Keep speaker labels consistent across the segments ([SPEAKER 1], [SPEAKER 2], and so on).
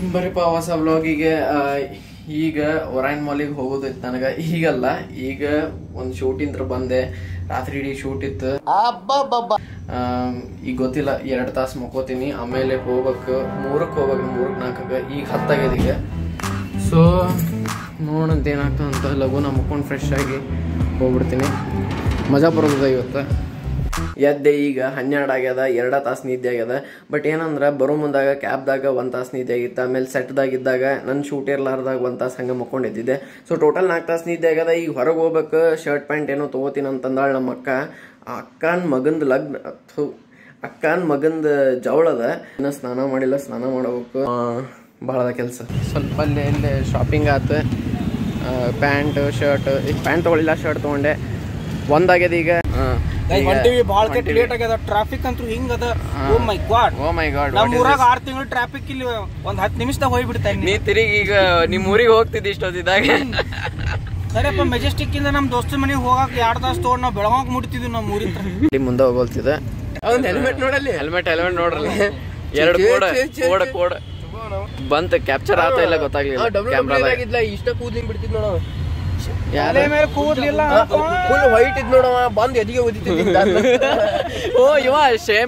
[SPEAKER 1] ಬರೀಪ ಹೊಸ ವ್ಲಾಗಿಗೆ ಈಗ ಒರೈನ್ ಮಾಲಿಗೆ ಹೋಗೋದಿತ್ತು ನನಗೆ ಈಗಲ್ಲ ಈಗ ಒಂದು ಶೂಟಿಂತ್ರ ಬಂದೆ ರಾತ್ರಿ ಇಡೀ ಶೂಟ್ ಇತ್ತು ಆಮ್, ಈಗ ಗೊತ್ತಿಲ್ಲ ಎರಡು ತಾಸು ಮಕ್ಕೋತೀನಿ ಆಮೇಲೆ ಹೋಗ್ಬೇಕು ಮೂರಕ್ಕೆ ಹೋಗ್ಬೇಕು ಮೂರಕ್ಕೆ ನಾಲ್ಕಕ್ಕೆ ಈಗ ಹತ್ತಾಗ್ಯದ ಈಗ ಸೊ ನೋಡಂತ ಏನಾಗ್ತದೆ ಅಂತ ಲಘು ನಾ ಮುಕ್ಕೊಂಡು ಫ್ರೆಶ್ ಆಗಿ ಹೋಗ್ಬಿಡ್ತೀನಿ ಮಜಾ ಬರೋದ ಇವತ್ತು ಎದ್ದೆ ಈಗ ಹನ್ನೆರಡು ಆಗ್ಯದ ಎರಡ ತಾಸು ನಿದ್ದೆ ಆಗ್ಯದ ಬಟ್ ಏನಂದ್ರೆ ಬರೋ ಮುಂದಾಗ ಕ್ಯಾಬ್ದಾಗ ಒಂದು ತಾಸು ನಿದ್ದೆ ಆಗಿತ್ತು ಆಮೇಲೆ ಸೆಟ್ದಾಗ ಇದ್ದಾಗ ನನ್ನ ಶೂಟ್ ಇರ್ಲಾರ್ದಾಗ ಒಂದು ತಾಸು ಹಂಗೆ ಮಕ್ಕೊಂಡಿದ್ದಿದ್ದೆ ಸೊ ಟೋಟಲ್ ನಾಲ್ಕು ತಾಸು ನಿದ್ದೆ ಆಗ್ಯದ ಈಗ ಹೊರಗೆ ಹೋಗ್ಬೇಕು ಶರ್ಟ್ ಪ್ಯಾಂಟ್ ಏನೋ ತೊಗೋತೀನಿ ಅಂತಂದಾಳ ನಮ್ಮ ಅಕ್ಕ ಆ ಅಕ್ಕನ ಮಗಂದ ಲಗ್ನ ಥು, ಅಕ್ಕನ ಮಗಂದ ಜವಳದ ಇನ್ನು ಸ್ನಾನ ಮಾಡಿಲ್ಲ ಸ್ನಾನ ಮಾಡಬೇಕು ಭಾಳ ಅದ ಕೆಲಸ ಸ್ವಲ್ಪ ಅಲ್ಲೇ ಇಲ್ಲೇ ಶಾಪಿಂಗ್ ಆತು ಪ್ಯಾಂಟ್ ಶರ್ಟ್ ಈಗ ಪ್ಯಾಂಟ್ ತೊಗೊಳಿಲ್ಲ ಶರ್ಟ್ ತೊಗೊಂಡೆ ಒಂದಾಗ್ಯದ ಈಗ
[SPEAKER 2] ಹೊಂಟಿವಿ ಬಾಳ ಕೆಟ್ಟ ಲೇಟ್ ಆಗ್ಯದ ಟ್ರಾಫಿಕ್ ಅಂತೂ ಹಿಂಗ್ ಅದ ಓ ಮೈ ಗಾಡ್
[SPEAKER 1] ಓ ಮೈ ಗಾಡ್
[SPEAKER 2] ನಮ್ ಊರಾಗ ಆರ್ ತಿಂಗಳು ಟ್ರಾಫಿಕ್ ಇಲ್ಲಿ ಒಂದ್ ಹತ್ತು ನಿಮಿಷದಾಗ ಹೋಗ್ಬಿಡ್ತಾನೆ
[SPEAKER 1] ನೀ ತಿರುಗಿ ಈಗ ನಿಮ್ ಊರಿಗೆ ಹೋಗ್ತಿದ್ದಿ ಇಷ್ಟೊತ್ತಿದ್ದಾಗ
[SPEAKER 2] ಸರಿಯಪ್ಪ ಮೆಜೆಸ್ಟಿಕ್ ಇಂದ ನಮ್ ದೋಸ್ತ ಮನೆಗೆ ಹೋಗಾಕ ಎರಡ್ ತಾಸ್ ತಗೊಂಡ್ ನಾವ್ ಬೆಳಗಾವ್ ಮುಟ್ತಿದ್ವಿ ನಮ್ ಊರಿಂದ
[SPEAKER 1] ಇಲ್ಲಿ ಮುಂದೆ ಹೋಗೋಲ್ತಿದೆ
[SPEAKER 3] ಹೆಲ್ಮೆಟ್ ನೋಡಲ್ಲಿ
[SPEAKER 1] ಹೆಲ್ಮೆಟ್ ಹೆಲ್ಮೆಟ್ ನೋಡ್ರಲ್ಲ ಎರಡು ಕೋಡ್ ಕೋಡ್ ಕೋಡ್ ಬಂತ ಕ್ಯಾಪ್ಚರ್ ಆತ ಇಲ್ಲ ಗೊತ್ತಾಗ್ಲಿಲ್ಲ ಕ್ಯಾಮ್ರಾದಾಗ
[SPEAKER 3] ಆಗಿದ್ಲ ಇಷ್ಟ ಕೂದ್ಲಿಂಗ್ ಬಿಡ್ತಿದ್ ನೋಡವ
[SPEAKER 1] ಯಾರು
[SPEAKER 2] ಮೇಲೆ ಕೂದ್ಲಿಲ್ಲ
[SPEAKER 3] ಫುಲ್ ವೈಟ್ ಇದ್ ನೋಡವ ಬಂದ್ ಎದಿಗೆ ಓದಿತಿದ್ದ
[SPEAKER 1] ಓ ಇವ ಶೇಮ್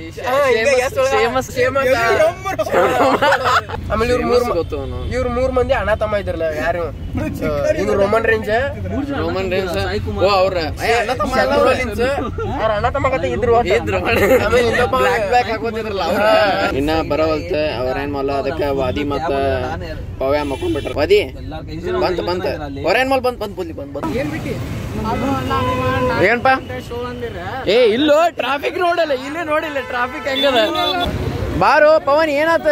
[SPEAKER 3] ಆಮೇಲೆ ಇವ್ರು ಮೂರ್ ಮ-
[SPEAKER 1] ಗೊತ್ತು ಅವ್ನು.
[SPEAKER 3] ಇವ್ರು ಮೂರ್ ಮಂದಿ ಅಣ್ಣ ತಮ್ಮ ಇದ್ರಲ್ಲ ಯಾರು ಇವ್ರು ರೋಮನ್ ರೇಂಜ್
[SPEAKER 1] ರೋಮನ್ ರೇನ್ಸ್ ಓ ಅವ್ರ ಏ, ಅಣ್ಣ ತಮ್ಮ ಅಲ್ಲ ಅವ್ರು.
[SPEAKER 3] ಅವ್ರ ಅಣ್ಣ ತಮ್ಮ ಕತೆ ಇದ್ರು ಒಟ್ಟು.
[SPEAKER 1] ಇದ್ರು
[SPEAKER 3] ಆಮೇಲೆ ಇನ್ನೊಬ್ಬ
[SPEAKER 1] ಬ್ಲಾಕ್ ಬ್ಲಾಕ್ ಹಾಕೋತಿದ್ರಲ್ಲ ಅವ್ರ ಇನ್ನ ಬರವಲ್ತ ಅವ್ರೇನ್ ಮಲ್ಲ ಅದಕ್ಕ ವಾದಿ ಮತ್ತ ಪವ್ಯ ಮಕ್ಕೊಂಡ್ಬಿಟ್ರ ವಾದಿ ಬಂತ ಬಂತ ಅವ್ರೇನ್ ಮಲ್ ಬಂತ ಬಂತ ಬುದ್ಲಿ ಬಂತ ಬಂತ ಏನಪ್ಪ ಏ ಇಲ್ಲೋ ಟ್ರಾಫಿಕ್ ನೋಡಲ್ಲ ಇಲ್ಲೇ ನೋಡಿಲ್ಲ ಟ್ರಾಫಿಕ್ ಹೆಂಗದ ಬಾರೋ ಪವನ್ ಏನಾತ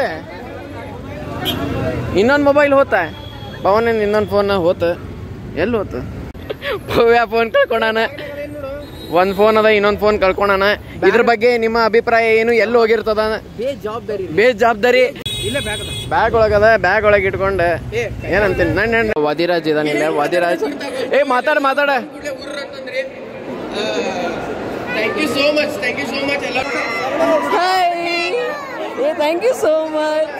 [SPEAKER 1] ಇನ್ನೊಂದ್ ಮೊಬೈಲ್ ಹೋತ ಪವನ್ ಇನ್ನೊಂದ್ ಫೋನ್ ಹೋತ ಎಲ್ಲಿ ಹೋತ ಪವ್ಯ ಫೋನ್ ಕಳ್ಕೊಂಡಾನ ಒಂದ್ ಫೋನ್ ಅದ ಇನ್ನೊಂದ್ ಫೋನ್ ಕಳ್ಕೊಂಡಾನ ಇದ್ರ ಬಗ್ಗೆ ನಿಮ್ಮ ಅಭಿಪ್ರಾಯ ಏನು ಎಲ್ಲಿ ಹೋಗಿರ್ತದ
[SPEAKER 3] ಜವಾಬ್ದಾರಿ
[SPEAKER 1] ಬೇಜವಾಬ್ದಾರಿ
[SPEAKER 2] ಇಲ್ಲೇ ಬ್ಯಾಗ್ ಅದ
[SPEAKER 1] ಬ್ಯಾಗ್ ಒಳಗದ ಬ್ಯಾಗ್ ಒಳಗೆ ಇಟ್ಕೊಂಡೆ ಏನಂತೀನಿ ನನ್ನ ನನ್ನ ವದಿರಾಜ್ ಇದಾನಿಲ್ಲ ವದಿರಾಜ್ ಏ ಮಾತಾಡ ಮಾತಾಡ
[SPEAKER 3] thank you so much thank you so much ಎಲ್ಲ
[SPEAKER 1] ಏ thank you so much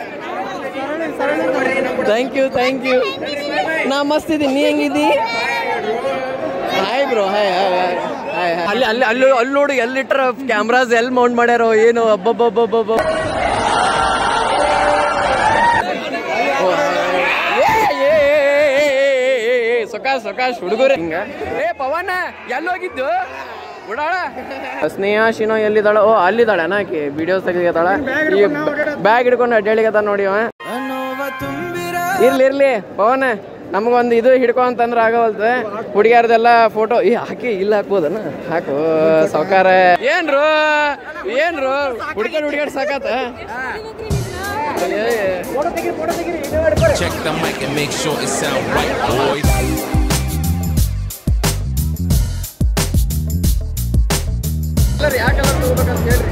[SPEAKER 1] thank you thank you ನಾ ಮಸ್ತ್ ಇದೀನಿ ನೀ ಹೆಂಗಿದ್ದಿ hi bro hi hi hi hi ಅಲ್ಲಿ ಅಲ್ಲಿ ಅಲ್ಲಿ ಅಲ್ಲಿ ನೋಡು ಎಲ್ಲಿಟ್ರ ಕ್ಯಾಮ್ರಾಸ್ ಎಲ್ಲಿ ಮೌಂಟ್ ಮಾಡ್ಯಾರೋ ಏನು ಅಬ್ಬಬ್ಬಬ್ಬಬ್ಬ ಸೊಕಾಶ್ ಸೊಕಾಶ್ ಹುಡುಗರು ಹಿಂಗ ಏ ಪವನ ಎಲ್ಲೋಗಿದ್ದು ಬಿಡಾಳ ಸ್ನೇಹ ಶಿನೋ ಎಲ್ಲಿದ್ದಾಳ ಓ ಅಲ್ಲಿದ್ದಾಳೆ ಅನ್ನಾಕಿ ವಿಡಿಯೋಸ್ ತೆಗಿತಾಳ ಈ ಬ್ಯಾಗ್ ಹಿಡ್ಕೊಂಡು ಅಡ್ಡಾಳಿಗದ ನೋಡಿ ಅವ ಇರ್ಲಿ ಇರ್ಲಿ ಪವನ ನಮಗೊಂದು ಇದು ಹಿಡ್ಕೊ ಅಂತಂದ್ರ ಆಗವಲ್ತ ಹುಡುಗಿಯರ್ದೆಲ್ಲ ಫೋಟೋ ಈ ಹಾಕಿ ಇಲ್ಲ ಹಾಕ್ಬೋದನ ಹಾಕು ಸಾವ್ಕಾರ ಏನ್ರು ಏನ್ರು ಹುಡ್ಕೊಂಡು ಹುಡುಗಾಡ್ ಸಾಕಾತ
[SPEAKER 4] Check the mic and make sure it sound right, boys.
[SPEAKER 1] ಯಾವ ಕಲರ್ ತಗೋಬೇಕಂತ ಹೇಳ್ರಿ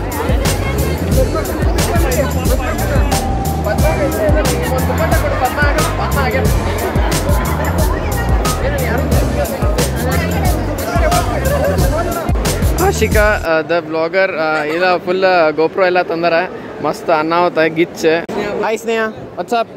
[SPEAKER 1] ಆಶಿಕಾ ದ ಬ್ಲಾಗರ್ ಇಲ್ಲ ಫುಲ್ ಗೋಪ್ರೋ ಎಲ್ಲ ತಂದಾರ ಮಸ್ತ್ ಅನ್ನಾವತ್ತ ಗಿಚ್ ಹಾಯ್ ಸ್ನೇಹ ವಾಟ್ಸಪ್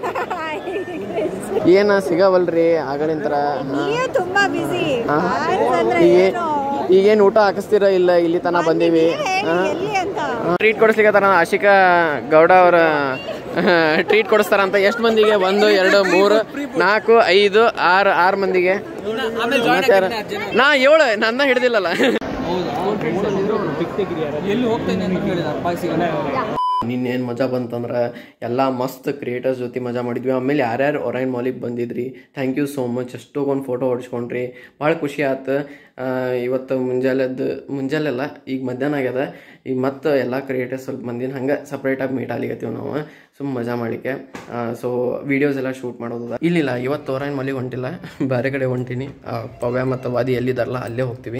[SPEAKER 1] ಏನ ಸಿಗವಲ್ರಿ ಆಗಳಿಂತರ
[SPEAKER 5] ನೀವೇ ತುಂಬಾ ಬಿಸಿ
[SPEAKER 1] ಹಾ.
[SPEAKER 5] ಅಂದ್ರೆ
[SPEAKER 1] ಈಗ
[SPEAKER 5] ಏನು
[SPEAKER 1] ಈಗೇನು ಊಟ ಹಾಕಿಸ್ತೀರ ಇಲ್ಲ ಇಲ್ಲಿ ತನ ಬಂದೀವಿ
[SPEAKER 5] ಹೇಳಿ ಎಲ್ಲಿ ಅಂತ
[SPEAKER 1] ಟ್ರೀಟ್ ಕೊಡಿಸ್ಲಿಕ್ಕೆ ಆಶಿಕಾ ಗೌಡ ಅವರ ಟ್ರೀಟ್ ಕೊಡಿಸ್ತಾರಂತ ಎಷ್ಟು ಮಂದಿಗೆ ಒಂದು ಎರಡು ಮೂರು ನಾಲ್ಕು ಐದು ಆರು ಆರು ಮಂದಿಗೆ ಸಮಾಚಾರ. ನಾ ಏಳು ನನ್ನ ಹಿಡ್ದಿಲ್ಲಲ್ಲ
[SPEAKER 2] ಎಲ್ಲಿ ಹೋಗ್ತೇನೆ ಅಂತ ಹೇಳಿದ
[SPEAKER 1] ನಿನ್ನೇನು ಮಜಾ ಬಂತಂದ್ರೆ ಎಲ್ಲ ಮಸ್ತ್ ಕ್ರಿಯೇಟರ್ಸ್ ಜೊತೆ ಮಜಾ ಮಾಡಿದ್ವಿ ಆಮೇಲೆ ಯಾರ್ಯಾರು ಒರೈನ್ ಮಾಲಿಗೆ ಬಂದಿದ್ರಿ ಥ್ಯಾಂಕ್ ಯು ಸೋ ಮಚ್ ಎಷ್ಟೊಂದು ಫೋಟೋ ಹೊಡ್ಸ್ಕೊಂಡ್ರಿ ಭಾಳ ಖುಷಿ ಆಯ್ತು ಆ, ಇವತ್ತು ಮುಂಜಾನೆದ್ದು ಮುಂಜಾನೆಲ್ಲ ಈಗ ಮಧ್ಯಾಹ್ನ ಆಗ್ಯದ ಈಗ ಮತ್ತೆ ಎಲ್ಲ ಕ್ರಿಯೇಟರ್ಸ್ ಸ್ವಲ್ಪ ಮಂದಿನ ಹಂಗೆ ಸಪ್ರೇಟಾಗಿ ಮೀಟ್ ಆಗ್ಲಿಕತ್ತೀವಿ ನಾವು ಸುಮ್ಮ ಮಜಾ ಮಾಡಲಿಕ್ಕೆ ಸೊ ವೀಡಿಯೋಸ್ ಎಲ್ಲ ಶೂಟ್ ಮಾಡೋದು ಇಲ್ಲಿಲ್ಲ ಇವತ್ತು ಒರೈನ್ ಮಾಲಿಗೆ ಹೊಂಟಿಲ್ಲ ಬೇರೆ ಕಡೆ ಹೊಂಟೀನಿ ಆ, ಪವ್ಯ ಮತ್ತು ವಾದಿ ಎಲ್ಲಿದಾರಲ್ಲ ಅಲ್ಲೇ ಹೋಗ್ತೀವಿ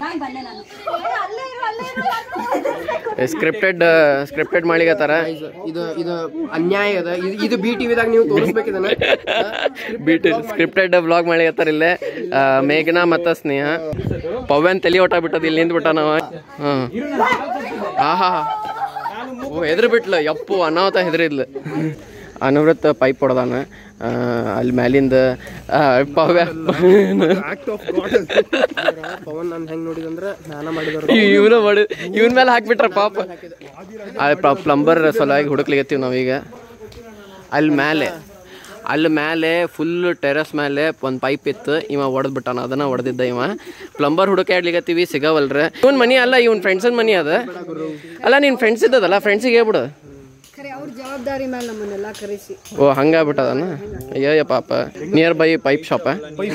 [SPEAKER 1] ಸ್ಕ್ರಿಪ್ಟೆಡ್ ಸ್ಕ್ರಿಪ್ಟೆಡ್ ಮಾಡಿಗತ್ತಾರ
[SPEAKER 3] ಇದು ಇದು ಅನ್ಯಾಯ ಅದ ಇದು ಇದು ಬಿ ಟಿವಿದಾಗ ನೀವು ತೋರಿಸ್ಬೇಕು ಇದನ್ನ
[SPEAKER 1] ಬಿಟ್ ಸ್ಕ್ರಿಪ್ಟೆಡ್ ಬ್ಲಾಗ್ ಮಾಡಿಗತ್ತಾರ ಇಲ್ಲೇ ಆ, ಮೇಘನಾ ಮತ್ತ ಸ್ನೇಹ ಪವ್ಯನ್ ತಲೆ ಹೊಟ್ಟ ಬಿಟ್ಟದ ಇಲ್ಲಿ ನಿಂತ್ ಬಿಟ್ಟ ನಾವ ಹ್ಮ್ ಆಹಾ ಓ ಹೆದ್ರ ಬಿಟ್ಲ ಯಪ್ಪು ಅನಾಹುತ ಹೆದರಿದ್ಲು ಅನುವೃತ್ ಪೈಪ್ ಹೊಡೆದಾನ ಆ, ಅಲ್ಲಿ ಮ್ಯಾಲಿಂದ ಆ, ಪವ್ಯ
[SPEAKER 3] ಆಕ್ಟ್ ಆಫ್ ಗಾಡ್ ಪವನ್ ನಾನು ಹೆಂಗ್ ನೋಡಿದಂದ್ರೆ ಸ್ನಾನ ಮಾಡಿದ್ರು
[SPEAKER 1] ಇವನು ಮಾಡಿ ಇವನ್ ಮೇಲೆ ಹಾಕ್ಬಿಟ್ರ ಪಾಪ ಪ್ಲಂಬರ್ ಸಲುವಾಗಿ ಹುಡುಕ್ಲಿಗತ್ತೀವಿ ನಾವೀಗ ಅಲ್ಲಿ ಮೇಲೆ ಅಲ್ಲಿ ಮೇಲೆ ಫುಲ್ ಟೆರಸ್ ಮೇಲೆ ಒಂದು ಪೈಪ್ ಇತ್ತು ಇವ ಹೊಡೆದ್ಬಿಟ್ಟಾನ ಅದನ್ನ ಹೊಡೆದಿದ್ದ ಇವ ಪ್ಲಂಬರ್ ಹುಡುಕಾಡ್ಲಿಗತ್ತೀವಿ ಸಿಗವಲ್ರ ಇವನ್ ಮನಿ ಅಲ್ಲ ಇವನ್ ಫ್ರೆಂಡ್ಸನ್ ಮನಿ ಅದ ಅಲ್ಲ ನಿನ್ ಫ್ರೆಂಡ್ಸ್ ಇದ್ದದಲ್ಲ ಫ್ರೆಂಡ್ಸಿಗೆ ಹೇಳ್ಬಿಡು
[SPEAKER 5] ಖರೆ ಅವ್ರ ಜವಾಬ್ದಾರಿ ಮೇಲೆ ನಮ್ಮನ್ನೆಲ್ಲ ಕರೆಸಿ
[SPEAKER 1] ಓ ಹಂಗಾಗ್ಬಿಟ್ಟದನ ಅಯ್ಯಯ್ಯ ಪಾಪ ನಿಯರ್ ಬೈ ಪೈಪ್ ಶಾಪ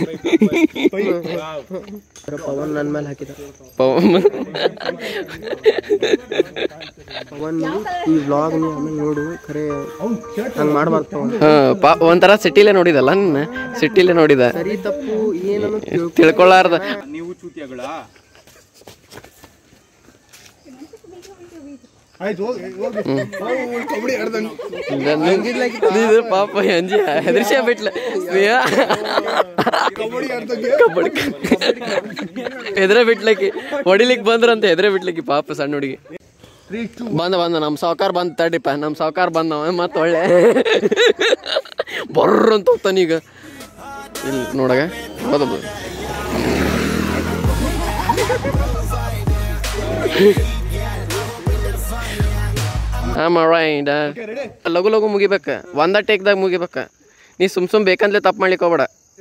[SPEAKER 3] ಪವನ್ ನನ್ನ ಮೇಲೆ ಹಾಕಿದ ಪವನ್ ಈ ವ್ಲಾಗ್ ನೀ ಆಮೇಲೆ ನೋಡು ಖರೆ ಹಂಗ್ ಮಾಡ್ಬಾರ್ದು ಪವನ್
[SPEAKER 1] ಹಾಂ ಪಾ ಒಂಥರ ಸಿಟಿಲೇ ನೋಡಿದಲ್ಲ ನಿನ್ನ ಸಿಟಿಲೇ ನೋಡಿದ
[SPEAKER 3] ಸರಿ ತಪ್ಪು ಏನನ್ನು ತಿಳ್ಕೊ
[SPEAKER 1] ತಿಳ್ಕೊಳ್ಳಾರ್ದ
[SPEAKER 2] ನೀವು ಚೂತಿಯಗಳ
[SPEAKER 1] ಇದು ಪಾಪ ಅಂಜಿ ಹೆದರ್ಸ ಬಿಟ್ಲ ಕಬಡ್ಡಿ ಹೆದ್ರೆ ಬಿಟ್ಲಕ್ಕಿ ಹೊಡಿಲಿಕ್ ಬಂದ್ರಂತ ಹೆದ್ರೆ ಬಿಟ್ಲಕ್ಕಿ ಪಾಪ ಸಣ್ಣ ಹುಡುಗಿ ಬಂದ ಬಂದ ನಮ್ಮ ಸಾವ್ಕಾರ ಬಂದ್ ತಡಿಪ ನಮ್ಮ ಸಾವ್ಕಾರ ಬಂದವ ಮತ್ತೆ ಒಳ್ಳೆ ಬರ್ರ ಅಂತ ಹೋಗ್ತಾನೀಗ ಇಲ್ಲಿ ನೋಡಗ ಹೌದು ಆಮ್ ರೈಟ್ ಲಘು ಲಘು ಮುಗಿಬೇಕ ಒಂದ ಟೇಕ್ದಾಗ ಮುಗಿಬೇಕ ನೀ ಸುಮ್ ಸುಮ್ ಬೇಕಂದ್ಲೆ ತಪ್ಪು ಮಾಡ್ಲಿಕ್ಕೆ ಹೋಗ್ಬೇಡ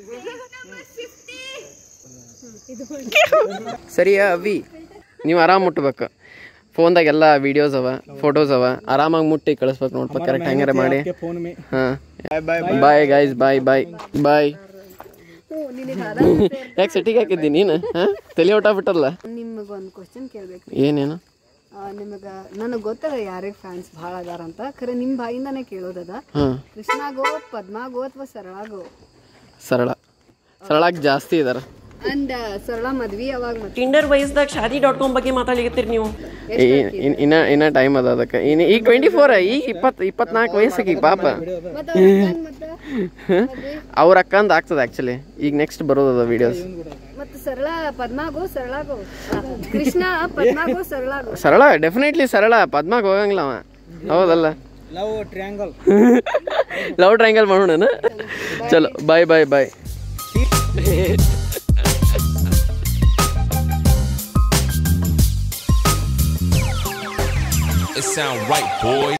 [SPEAKER 1] ಸರಿಯಾ ಅವಿ ನೀವು ಆರಾಮ್ ಮುಟ್ಬೇಕು ಫೋನ್ದಾಗ ಎಲ್ಲ ವಿಡಿಯೋಸ್ ಅವ ಫೋಟೋಸ್ ಅವ ಆರಾಮಾಗಿ ಮುಟ್ಟಿ ಕಳಿಸ್ಬೇಕು ನೋಡ್ಬೇಕು ಕರೆಕ್ಟ್ ಹಂಗಾರೆ ಮಾಡಿ
[SPEAKER 2] ಫೋನ್ ಮೇ
[SPEAKER 1] ಹಾಂ ಬಾಯ್ ಗೈಸ್ ಬಾಯ್ ಬಾಯ್ ಬಾಯ್
[SPEAKER 5] ಹ್ಞೂ ನಿನಗೆ ಅದ
[SPEAKER 1] ಯಾಕೆ ಸಿಟಿಗೆ ಹಾಕಿದ್ದಿ ನೀನು ಹಾಂ ತಲೆ ಹೊಟ್ಟ ಬಿಟ್ಟಲ್ಲ
[SPEAKER 5] ನಿಮಗೆ ಒಂದು ಕ್ವಶನ್ ಕೇಳ್ಬೇಕು
[SPEAKER 1] ಏನೇನು
[SPEAKER 5] ನಿಮಗೆ ನನಗೆ ಗೊತ್ತದ ಯಾರಿಗೆ ಫ್ಯಾನ್ಸ್ ಭಾಳ ಅದಾರ ಅಂತ ಖರೆ ನಿಮ್ಮ ಬಾಯಿಂದಾನೇ ಕೇಳೋದದ
[SPEAKER 1] ಹಾಂ
[SPEAKER 5] ಕೃಷ್ಣಾಗೋ ಪದ್ಮಾಗೋ ಅಥವಾ ಸರಳಾಗೋ
[SPEAKER 1] ಸರಳ ಸರಳಾಗಿ ಜಾಸ್ತಿ ಇದಾರ
[SPEAKER 5] ಅಂಡ್ ಸರಳ ಮದ್ವಿ ಯಾವಾಗ ಮತ್ತೆ
[SPEAKER 6] ಟಿಂಡರ್ ವಯಸ್ಸದಾಗ ಶಾದಿ ಡಾಟ್ ಕಾಮ್ ಬಗ್ಗೆ ಮಾತಾಡ್ಲಿಕತ್ತೀರಿ ನೀವು
[SPEAKER 1] ಇನ್ನ ಇನ್ನ ಟೈಮ್ ಅದ ಅದಕ್ಕೆ ಇನ್ನು ಈಗ ಟ್ವೆಂಟಿ ಫೋರ್ ಈಗ ಇಪ್ಪತ್ತು ಇಪ್ಪತ್ನಾಲ್ಕು ವಯಸ್ಸಿಗೆ ಈಗ ಪಾಪ
[SPEAKER 5] ಮತ್ತೆ ಅವ್ರ ಅಕ್ಕನ್ ಮತ್ತೆ
[SPEAKER 1] ಅವ್ರ ಅಕ್ಕಂದು ಆಗ್ತದೆ ಆ್ಯಕ್ಚುಲಿ ಈಗ ನೆಕ್ಸ್ಟ್ ಬರೋದದ ವಿಡಿಯೋಸ್
[SPEAKER 5] ಮತ್ತೆ ಸರಳ ಪದ್ಮಾಗೋ ಸರಳಾಗೋ ಆ, ಕೃಷ್ಣ ಪದ್ಮಾಗೋ ಸರಳಾಗೋ
[SPEAKER 1] ಸರಳ ಡೆಫಿನೆಟ್ಲಿ ಸರಳ ಪದ್ಮಾಗ ಹೋಗಂಗಿಲ್ಲ ಅವ ಹೌದಲ್ಲ
[SPEAKER 2] ಲವ್ ಟ್ರಯಾಂಗಲ್
[SPEAKER 1] ಲವ್ ಟ್ರಯಾಂಗಲ್ ಮಾಡೋಣ ಚಲೋ ಬಾಯ್ ಬಾಯ್ ಬಾಯ್
[SPEAKER 4] It sound right, boy.